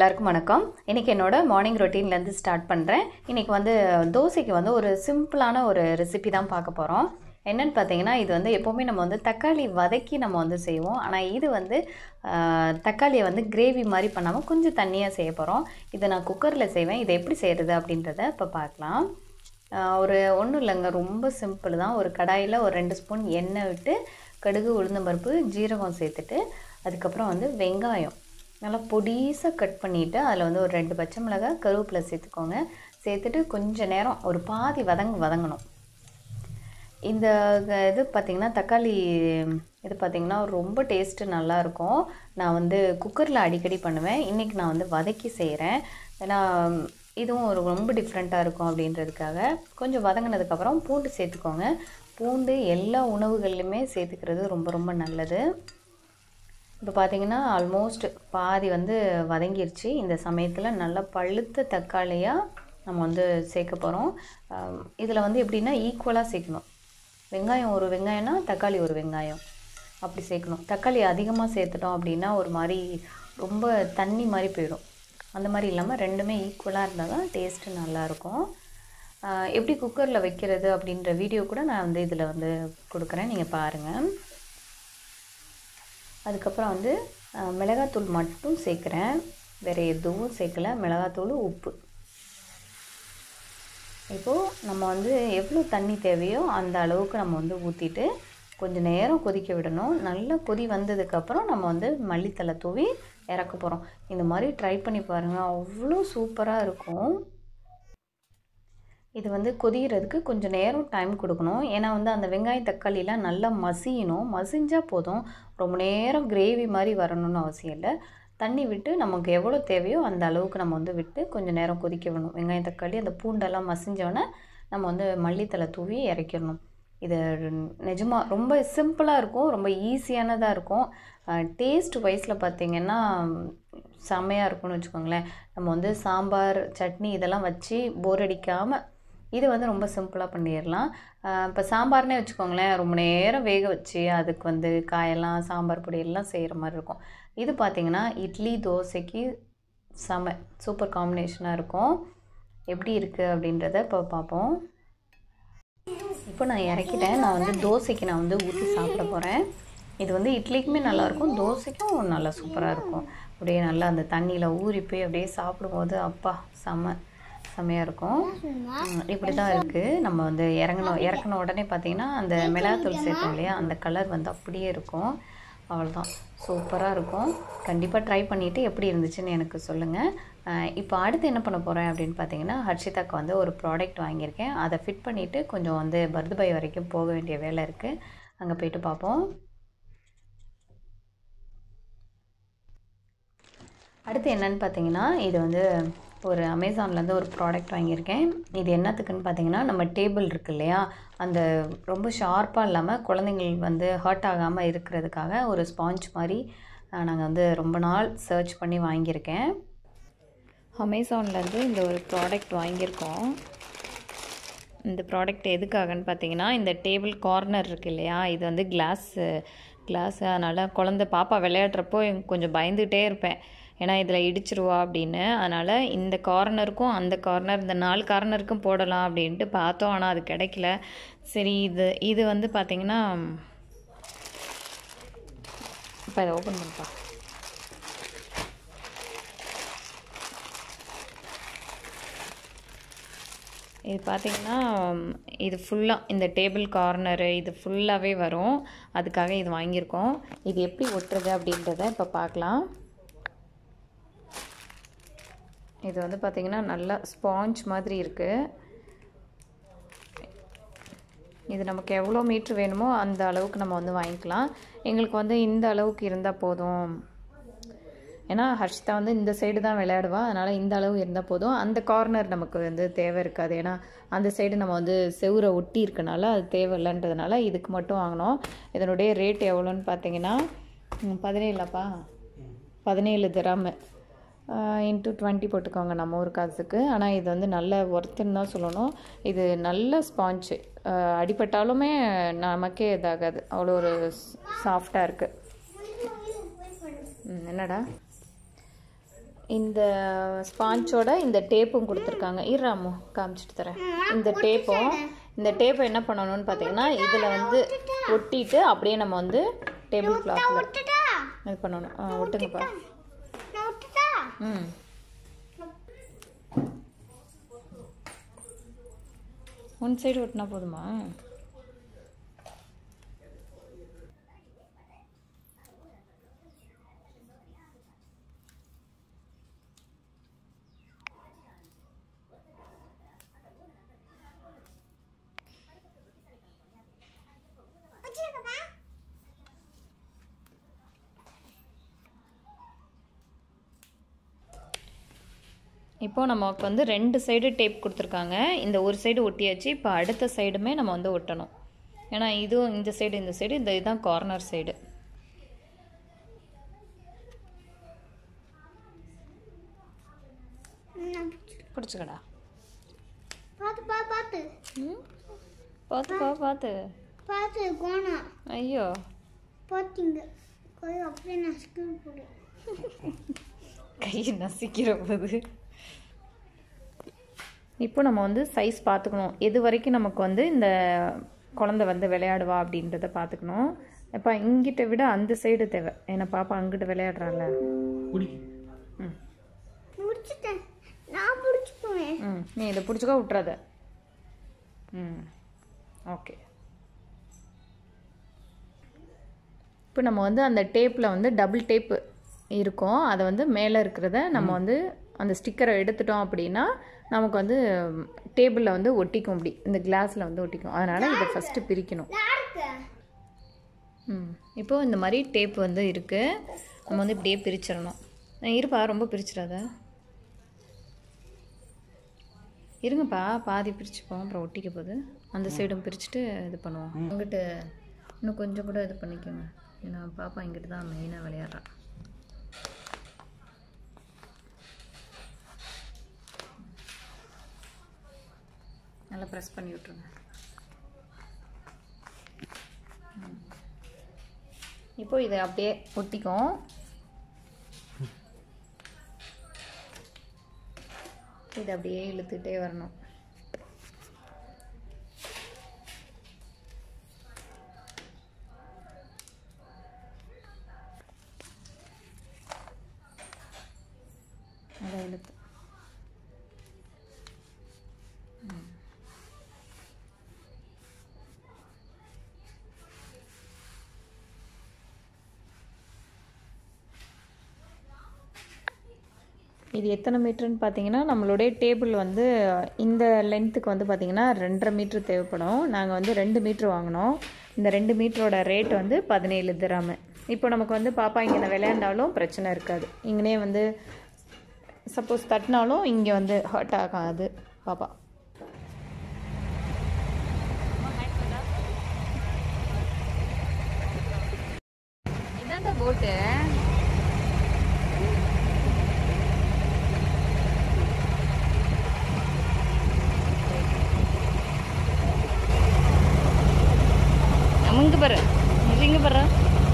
எல்லாருக்கும் வணக்கம் இன்றைக்கி என்னோட மார்னிங் ரொட்டீன்லேருந்து ஸ்டார்ட் பண்ணுறேன் இன்றைக்கி வந்து தோசைக்கு வந்து ஒரு சிம்பிளான ஒரு ரெசிபி தான் பார்க்க போகிறோம் என்னன்னு பார்த்தீங்கன்னா இது வந்து எப்போவுமே நம்ம வந்து தக்காளி வதக்கி நம்ம வந்து செய்வோம் ஆனால் இது வந்து ஆஹ், தக்காளியை வந்து கிரேவி மாதிரி பண்ணாமல் கொஞ்சம் தண்ணியாக செய்ய போகிறோம் இதை நான் குக்கரில் செய்வேன் இதை எப்படி செய்கிறது அப்படின்றத இப்போ பார்க்கலாம் ஆஹ், ஒரு ஒன்றும் இல்லைங்க ரொம்ப சிம்பிள் தான் ஒரு கடாயில் ஒரு ரெண்டு ஸ்பூன் எண்ணெய் விட்டு கடுகு உளுந்தம்பருப்பு ஜீரகம் சேர்த்துட்டு அதுக்கப்புறம் வந்து வெங்காயம் நல்லா பொடிசாக கட் பண்ணிவிட்டு அதில் வந்து ஒரு ரெண்டு பச்சை மிளகாய் கருவேப்பிலை சேர்த்துக்கோங்க சேர்த்துட்டு கொஞ்ச நேரம் ஒரு பாதி வதங்க வதங்கணும் இந்த க- இது பார்த்திங்கன்னா தக்காளி இது பார்த்திங்கன்னா ரொம்ப டேஸ்ட்டு நல்லாயிருக்கும் நான் வந்து குக்கரில் அடிக்கடி பண்ணுவேன் இன்றைக்கி நான் வந்து வதக்கி செய்கிறேன் ஏன்னா இதுவும் ஒரு ரொம்ப டிஃப்ரெண்ட்டாக இருக்கும் அப்படின்றதுக்காக கொஞ்சம் வதங்கினதுக்கப்புறம் பூண்டு சேர்த்துக்கோங்க பூண்டு எல்லா உணவுகள்லையுமே சேர்த்துக்கிறது ரொம்ப ரொம்ப நல்லது இப்போ பார்த்தீங்கன்னா ஆல்மோஸ்ட் பாதி வந்து வதங்கிருச்சு இந்த சமயத்தில் நல்லா பழுத்த தக்காளியாக நம்ம வந்து சேர்க்க போகிறோம் இதில் வந்து எப்படின்னா ஈக்குவலாக சேர்க்கணும் வெங்காயம் ஒரு வெங்காயம்னா தக்காளி ஒரு வெங்காயம் அப்படி சேர்க்கணும் தக்காளி அதிகமாக சேர்த்துட்டோம் அப்படின்னா ஒரு மாதிரி ரொம்ப தண்ணி மாதிரி போயிடும் அந்த மாதிரி இல்லாமல் ரெண்டுமே ஈக்குவலாக இருந்தால் தான் டேஸ்ட்டு நல்லாயிருக்கும் ஆஹ் எப்படி குக்கரில் வைக்கிறது அப்படின்ற வீடியோ கூட நான் வந்து இதில் வந்து கொடுக்குறேன் நீங்கள் பாருங்கள் அதுக்கப்புறம் வந்து அஹ், மிளகாத்தூள் மட்டும் சேர்க்குறேன் வேறு எதுவும் சேர்க்கல மிளகாத்தூள் உப்பு இப்போது நம்ம வந்து எவ்வளோ தண்ணி தேவையோ அந்த அளவுக்கு நம்ம வந்து ஊற்றிட்டு கொஞ்சம் நேரம் கொதிக்க விடணும் நல்லா கொதி வந்ததுக்கப்புறம் நம்ம வந்து மல்லித்தலை தூவி இறக்க போகிறோம் இந்த மாதிரி ட்ரை பண்ணி பாருங்கள் அவ்வளோ சூப்பராக இருக்கும் இது வந்து கொதிக்கிறதுக்கு கொஞ்சம் நேரம் டைம் கொடுக்கணும் ஏன்னா வந்து அந்த வெங்காயம் தக்காளிலாம் நல்லா மசியணும் மசிஞ்சால் போதும் ரொம்ப நேரம் கிரேவி மாதிரி வரணும்னு அவசியம் இல்லை தண்ணி விட்டு நமக்கு எவ்வளோ தேவையோ அந்த அளவுக்கு நம்ம வந்து விட்டு கொஞ்சம் நேரம் கொதிக்க விடணும் வெங்காயம் தக்காளி அந்த பூண்டெல்லாம் மசிஞ்சோன்னே நம்ம வந்து மல்லித்தலை தூவி இறக்கிடணும் இது நிஜமாக ரொம்ப சிம்பிளாக இருக்கும் ரொம்ப ஈஸியானதாக இருக்கும் டேஸ்ட் வைஸில் பார்த்தீங்கன்னா செம்மையாக இருக்கும்னு வச்சுக்கோங்களேன் நம்ம வந்து சாம்பார் சட்னி இதெல்லாம் வச்சு போர் அடிக்காமல் இது வந்து ரொம்ப சிம்பிளாக பண்ணிடலாம் இப்போ சாம்பார்னே வச்சுக்கோங்களேன் ரொம்ப நேரம் வேக வச்சு அதுக்கு வந்து காயெல்லாம் சாம்பார் பொடி எல்லாம் செய்கிற மாதிரி இருக்கும் இது பார்த்திங்கன்னா இட்லி தோசைக்கு செம சூப்பர் காம்பினேஷனாக இருக்கும் எப்படி இருக்குது அப்படின்றத இப்போ பார்ப்போம் இப்போ நான் இறக்கிட்டேன் நான் வந்து தோசைக்கு நான் வந்து ஊற்றி சாப்பிட போகிறேன் இது வந்து இட்லிக்குமே நல்லாயிருக்கும் தோசைக்கும் நல்லா சூப்பராக இருக்கும் அப்படியே நல்லா அந்த தண்ணியில் ஊறி போய் அப்படியே சாப்பிடும்போது அப்பா செம்ம செம்மையாக இருக்கும் ம், இப்படி தான் இருக்குது நம்ம வந்து இறங்கணும் இறக்குன உடனே பார்த்தீங்கன்னா அந்த மிளகாத்தூள் சேர்த்தோம் இல்லையா அந்த கலர் வந்து அப்படியே இருக்கும் அவ்வளோதான் சூப்பராக இருக்கும் கண்டிப்பாக ட்ரை பண்ணிவிட்டு எப்படி இருந்துச்சுன்னு எனக்கு சொல்லுங்கள் இப்போ அடுத்து என்ன பண்ண போகிறேன் அப்படின்னு பார்த்தீங்கன்னா ஹர்ஷிதாக்கு வந்து ஒரு ப்ராடக்ட் வாங்கியிருக்கேன் அதை ஃபிட் பண்ணிவிட்டு கொஞ்சம் வந்து பர்துபாய் வரைக்கும் போக வேண்டிய வேலை இருக்குது அங்கே போயிட்டு பார்ப்போம் அடுத்து என்னன்னு பார்த்தீங்கன்னா இது வந்து ஒரு அமேசான்லேருந்து ஒரு ப்ராடக்ட் வாங்கியிருக்கேன் இது என்னத்துக்குன்னு பார்த்தீங்கன்னா நம்ம டேபிள் இருக்கு இல்லையா அந்த ரொம்ப ஷார்ப்பாக இல்லாமல் குழந்தைங்கள் வந்து ஹர்ட் ஆகாமல் இருக்கிறதுக்காக ஒரு ஸ்பாஞ்ச் மாதிரி நாங்கள் வந்து ரொம்ப நாள் சர்ச் பண்ணி வாங்கியிருக்கேன் அமேசான்லேருந்து இந்த ஒரு ப்ராடக்ட் வாங்கியிருக்கோம் இந்த ப்ராடக்ட் எதுக்காகன்னு பார்த்தீங்கன்னா இந்த டேபிள் கார்னர் இருக்கு இல்லையா இது வந்து கிளாஸ் கிளாஸ் அதனால் குழந்த பாப்பா விளையாடுறப்போ கொஞ்சம் பயந்துகிட்டே இருப்பேன் ஏன்னா இதில் இடிச்சிருவா அப்படின்னு அதனால் இந்த கார்னருக்கும் அந்த கார்னர் இந்த நாலு கார்னருக்கும் போடலாம் அப்படின்ட்டு பார்த்தோம் ஆனால் அது கிடைக்கல சரி இது இது வந்து பார்த்தீங்கன்னா இப்போ இதை ஓப்பன் பண்ணிப்பா இது பார்த்தீங்கன்னா ம், இது ஃபுல்லாக இந்த டேபிள் கார்னரு இது ஃபுல்லாகவே வரும் அதுக்காக இது வாங்கியிருக்கோம் இது எப்படி ஒட்டுறது அப்படின்றத இப்போ பார்க்கலாம் இது வந்து பார்த்திங்கன்னா நல்லா ஸ்பாஞ்ச் மாதிரி இருக்குது இது நமக்கு எவ்வளோ மீட்ரு வேணுமோ அந்த அளவுக்கு நம்ம வந்து வாங்கிக்கலாம் எங்களுக்கு வந்து இந்த அளவுக்கு இருந்தால் போதும் ஏன்னா ஹர்ஷிதா வந்து இந்த சைடு தான் விளையாடுவா அதனால் இந்த அளவு இருந்தால் போதும் அந்த கார்னர் நமக்கு வந்து தேவை இருக்காது ஏன்னா அந்த சைடு நம்ம வந்து செவுரை ஒட்டி இருக்கனால அது தேவையில்லைன்றதுனால இதுக்கு மட்டும் வாங்கினோம் இதனுடைய ரேட் எவ்வளோன்னு பார்த்தீங்கன்னா ம், பதினேழுப்பா பதினேழு திராமு இன்ட்டு டுவெண்ட்டி போட்டுக்கோங்க நம்ம ஊர் காசுக்கு ஆனால் இது வந்து நல்ல ஒர்த்துன்னு தான் சொல்லணும் இது நல்ல ஸ்பாஞ்சு அடிபட்டாலுமே நமக்கே இதாகாது அவ்வளோ ஒரு சாஃப்டாக இருக்குது ம், என்னடா இந்த ஸ்பாஞ்சோட இந்த டேப்பும் கொடுத்துருக்காங்க இராமோ காமிச்சிட்டு தரேன் இந்த டேப்பும் இந்த டேப்பை என்ன பண்ணணும்னு பார்த்தீங்கன்னா இதில் வந்து ஒட்டிட்டு அப்படியே நம்ம வந்து டேபிள் கிளாத்தில் விட்டுட்டா இது பண்ணணும் ஆ ஒட்டுங்கப்பா நான் விட்டுட்டா ம் ஒன் சைடு ஒட்டினா போதுமா வச்சிருக்கா இப்போ நமக்கு வந்து ரெண்டு சைடு டேப் கொடுத்துருக்காங்க இந்த ஒரு சைடு ஒட்டியாச்சு இப்போ அடுத்த சைடுமே நம்ம வந்து ஒட்டணும் ஏன்னா இதுவும் இந்த சைடு இந்த சைடு இந்த இதுதான் கார்னர் சைடு பிடிச்சிக்கடா பார்த்து பா பார்த்து ம் பார்த்துப்பா பார்த்து பார்த்து கோணம் ஐயோ பார்த்தீங்க கை அப்படியே நான் ஸ்கூல் போடுவேன் கை நசிக்கிற போது இப்போ நம்ம வந்து சைஸ் பார்த்துக்கணும் எது வரைக்கும் நமக்கு வந்து இந்த குழந்தை வந்து விளையாடுவா அப்படின்றத பார்த்துக்கணும் இப்போ இங்கிட்ட விட அந்த சைடு தேவை ஏன்னா பாப்பா அங்கிட்ட விளையாடுறாள் குடி ம் முடிச்சிட்டேன் நான் பிடிச்சிக்குவேன் ம் நீ இதை பிடிச்சிக்கோ விட்றாத ம் ஓகே இப்போ நம்ம வந்து அந்த டேப்பில் வந்து டபுள் டேப்பு இருக்கும் அதை வந்து மேலே இருக்கிறத நம்ம வந்து அந்த ஸ்டிக்கரை எடுத்துட்டோம் அப்படின்னா நமக்கு வந்து டேபிளில் வந்து ஒட்டிக்கும் அப்படி இந்த கிளாஸில் வந்து ஒட்டிக்கும் அதனால் இதை ஃபஸ்ட்டு பிரிக்கணும் யாருக்கு ம் இப்போது இந்த மாதிரி டேப் வந்து இருக்குது நம்ம வந்து இப்படியே பிரிச்சிடணும் அஹ் இருப்பா ரொம்ப பிரிச்சிடாத இருங்கப்பா பாதி பிரிச்சுப்போம் அப்புறம் ஒட்டிக்க போகுது அந்த சைடும் பிரிச்சுட்டு இது பண்ணுவோம் உங்ககிட்ட இன்னும் கொஞ்சம் கூட இது பண்ணிக்கோங்க ஏன்னா பாப்பா இங்கிட்டு தான் மெயினாக விளையாடுறா நல்லா ப்ரெஸ் பண்ணி விட்ருங்க இப்போ இதை அப்படியே ஒட்டிக்கும் இதை அப்படியே இழுத்துட்டே வரணும் அதை இழுத்து இது எத்தனை மீட்டர்னு பார்த்தீங்கன்னா நம்மளுடைய டேபிள் வந்து இந்த லென்த்துக்கு வந்து பார்த்தீங்கன்னா ரெண்டரை மீட்ரு தேவைப்படும் நாங்கள் வந்து ரெண்டு மீட்ரு வாங்கினோம் இந்த ரெண்டு மீட்டரோட ரேட் வந்து பதினேழு திராமு இப்போ நமக்கு வந்து பாப்பா இங்கே விளையாண்டாலும் பிரச்சனை இருக்காது இங்கனே வந்து சப்போஸ் தட்டினாலும் இங்கே வந்து ஹர்ட் ஆகாது பாப்பா இதான் போட்டு இங்க பாரு இது இங்க பாரு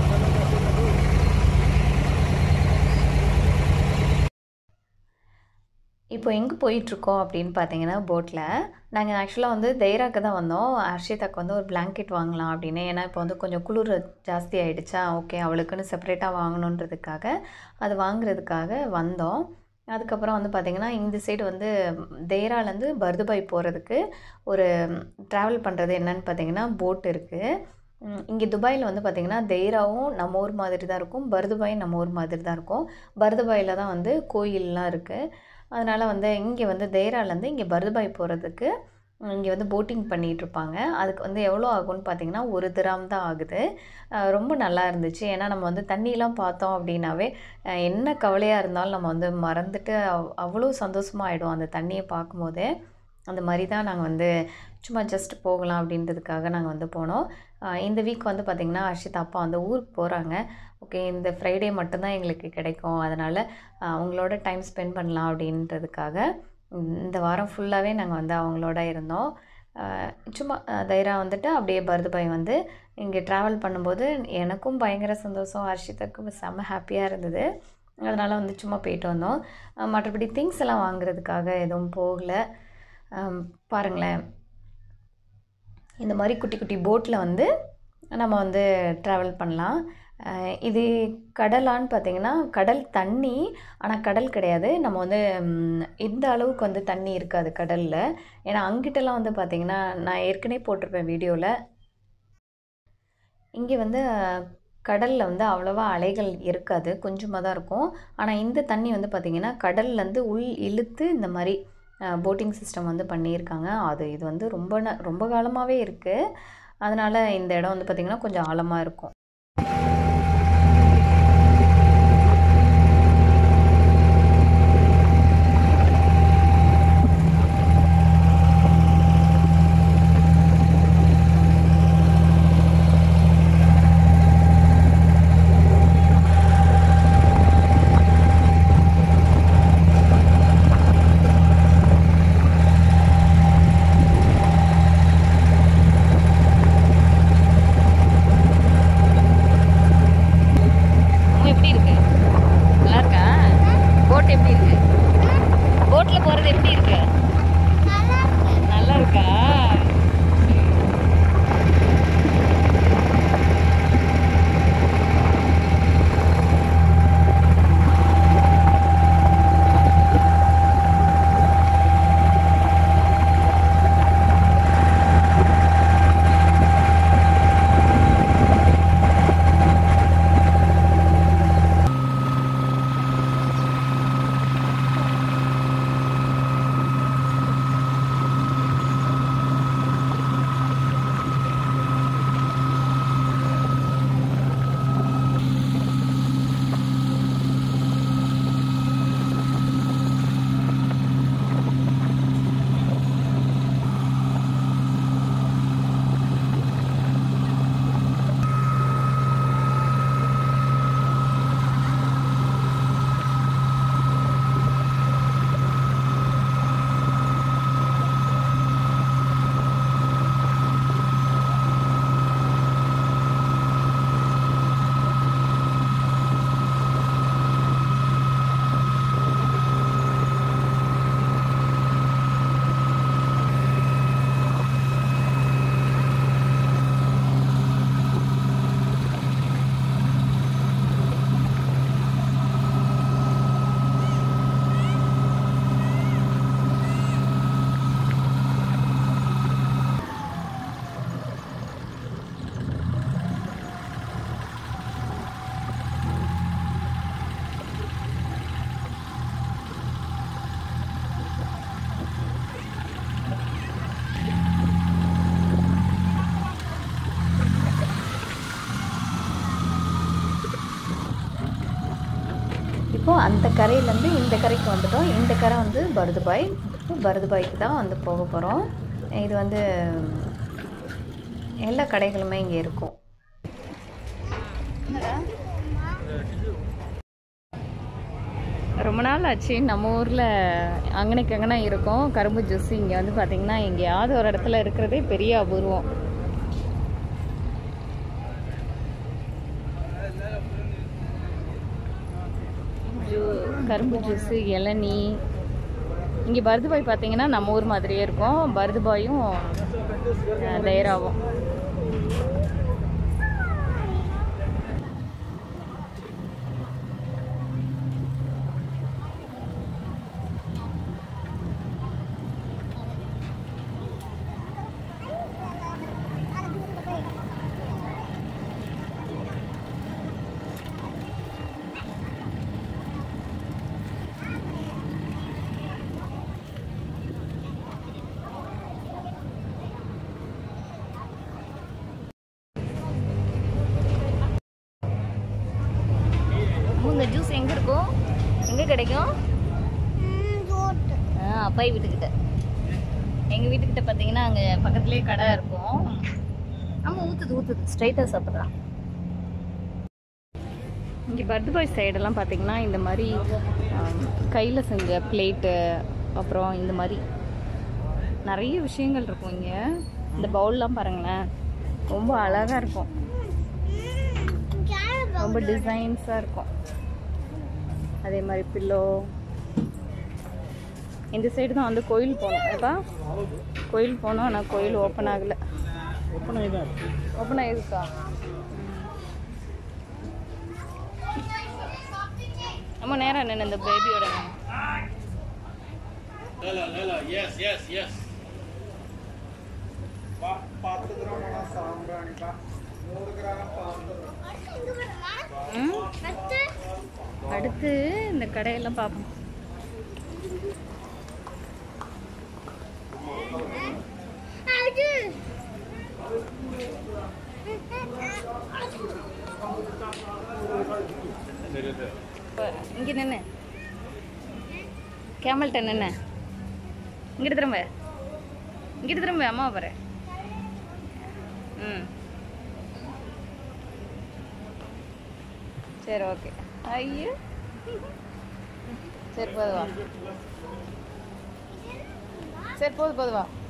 இப்போ எங்கே போயிட்டுருக்கோம் அப்படின்னு பார்த்தீங்கன்னா போட்டில் நாங்கள் ஆக்சுவலாக வந்து தைராக்கு தான் வந்தோம் ஹர்ஷிதாக்கு வந்து ஒரு blanket வாங்கலாம் அப்படின்னு ஏன்னா இப்போ வந்து கொஞ்சம் குளிர் ஜாஸ்தி ஆயிடுச்சா ஓகே அவளுக்குன்னு செப்பரேட்டாக வாங்கணுன்றதுக்காக அது வாங்குறதுக்காக வந்தோம் அதுக்கப்புறம் வந்து பார்த்திங்கன்னா இந்த சைடு வந்து தேராலேருந்து பர்துபாய் போகிறதுக்கு ஒரு ட்ராவல் பண்ணுறது என்னன்னு பார்த்தீங்கன்னா போட் இருக்குது இங்கே துபாயில் வந்து பார்த்திங்கன்னா தெய்ராவும் நம்ம ஊர் மாதிரி தான் இருக்கும் பர்துபாயும் நம்ம ஊர் மாதிரி தான் இருக்கும் பர்துபாயில் தான் வந்து கோயிலெலாம் இருக்குது அதனால் வந்து இங்கே வந்து தெய்ராலேருந்து இங்கே பர்துபாய் போகிறதுக்கு இங்கே வந்து போட்டிங் பண்ணிகிட்டு இருப்பாங்க அதுக்கு வந்து எவ்வளோ ஆகும்னு பார்த்தீங்கன்னா ஒரு திராம் தான் ஆகுது அஹ் ரொம்ப நல்லா இருந்துச்சு ஏன்னா நம்ம வந்து தண்ணியெலாம் பார்த்தோம் அப்படின்னாவே அஹ் என்ன கவலையாக இருந்தாலும் நம்ம வந்து மறந்துட்டு அவ் அவ்வளோ சந்தோஷமாக ஆகிடும் அந்த தண்ணியை பார்க்கும்போதே அந்த மாதிரி தான் நாங்கள் வந்து சும்மா ஜஸ்ட் போகலாம் அப்படின்றதுக்காக நாங்கள் வந்து போனோம் அஹ் இந்த வீக் வந்து பார்த்திங்கன்னா அர்ஷித் அப்பா வந்து ஊருக்கு போகிறாங்க ஓகே இந்த ஃப்ரைடே மட்டும்தான் எங்களுக்கு கிடைக்கும் அதனால் அவங்களோட டைம் ஸ்பெண்ட் பண்ணலாம் அப்படின்றதுக்காக இந்த வாரம் ஃபுல்லாகவே நாங்கள் வந்து அவங்களோட இருந்தோம் அஹ் சும்மா அஹ் தைரா வந்துட்டு அப்படியே பரதுபாய் வந்து இங்கே ட்ராவல் பண்ணும்போது எனக்கும் பயங்கர சந்தோஷம் ஹர்ஷிதாக்கும் செம்ம ஹாப்பியாக இருந்தது அதனால் வந்து சும்மா போயிட்டு வந்தோம் அஹ் மற்றபடி திங்ஸ் எல்லாம் வாங்குறதுக்காக எதுவும் போகலை அம், பாருங்களேன் இந்த மாதிரி குட்டி குட்டி போட்டில் வந்து நம்ம வந்து ட்ராவல் பண்ணலாம் அஹ் இது கடலான்னு பார்த்தீங்கன்னா கடல் தண்ணி ஆனால் கடல் கிடையாது நம்ம வந்து ம், இந்த அளவுக்கு வந்து தண்ணி இருக்காது கடலில் ஏன்னா அங்கிட்டலாம் வந்து பார்த்திங்கன்னா நான் ஏற்கனவே போட்டிருப்பேன் வீடியோவில் இங்கே வந்து கடலில் வந்து அவ்வளோவா அலைகள் இருக்காது கொஞ்சமாக தான் இருக்கும் ஆனால் இந்த தண்ணி வந்து பார்த்திங்கன்னா கடல்லேருந்து உள் இழுத்து இந்த மாதிரி போட்டிங் சிஸ்டம் வந்து பண்ணியிருக்காங்க அது இது வந்து ரொம்ப ந- ரொம்ப காலமாகவே இருக்குது அதனால் இந்த இடம் வந்து பார்த்திங்கன்னா கொஞ்சம் ஆழமாக இருக்கும் எப்படி இருக்கு நல்லா இருக்கா போட் எப்படி இருக்கு போட்டில் போகிறது எப்படி இருக்கு நல்லா இருக்கு நல்லா இருக்கா இப்போது அந்த கரையிலேருந்து இந்த கரைக்கு வந்துட்டோம் இந்த கரை வந்து பருதுபாய் இப்போ பருதுபாய்க்கு தான் வந்து போக போகிறோம் இது வந்து எல்லா கடைகளுமே இங்கே இருக்கும் ரொம்ப நாள் ஆச்சு நம்ம ஊரில் அங்கனைக்கு அங்கனை இருக்கும் கரும்பு ஜூஸ் இங்கே வந்து பார்த்திங்கன்னா எங்கேயாவது ஒரு இடத்துல இருக்கிறதே பெரிய அபூர்வம் ஜூ கரும்பு ஜூஸு இளநீ இங்கே பருதுபாய் பார்த்தீங்கன்னா நம்ம ஊர் மாதிரியே இருக்கும் பருதுபாயும் அஹ், தயிராவும் உங்க ஜூஸ் எங்கே இருக்கும் எங்கே கிடைக்கும் ம், ரோட்டு ஆ, அப்பாய் வீட்டுக்கிட்ட எங்கள் வீட்டுக்கிட்ட பார்த்தீங்கன்னா அங்கே பக்கத்துலேயே கடை இருக்கும் ஆமாம் ஊற்றுது ஊற்றுது ஸ்ட்ரைட்டாக சாப்பிட்றான் இங்கே பர்த்பாய் சைடெல்லாம் பார்த்தீங்கன்னா இந்த மாதிரி கையில் செஞ்ச பிளேட்டு அப்புறம் இந்த மாதிரி நிறைய விஷயங்கள் இருக்கும் இங்கே இந்த பவுல்லாம் பாருங்களேன் ரொம்ப அழகாக இருக்கும் கேரட் ரொம்ப டிசைன்ஸாக இருக்கும் அதே மாதிரி பில்லோ இந்த சைடு தான் வந்து கோயில் போகணும் ஏப்பா கோயில் போகணும் ஆனால் கோயில் ஓப்பன் ஆகலை ஓப்பன் ஆகி தான் இருக்கு ஓப்பன் ஆகிருக்கா நம்ம நேரம் நின்று இந்த பேபியோட லேலா லேலா எஸ் எஸ் எஸ் பத்து கிராம் சாம்பிராணிப்பா நூறு கிராம் பாம்பு ம் அடுத்து அடுத்து இந்த கடையெல்லாம் பார்ப்போம் அது இங்கே நின்று கேமல்கிட்ட நின்று இங்கிட்டு திரும்ப இங்கிட்டு திரும்ப அம்மா பாரு ம் சரி ஓகே ஐயோ சரி போது வா சரி போது போது வா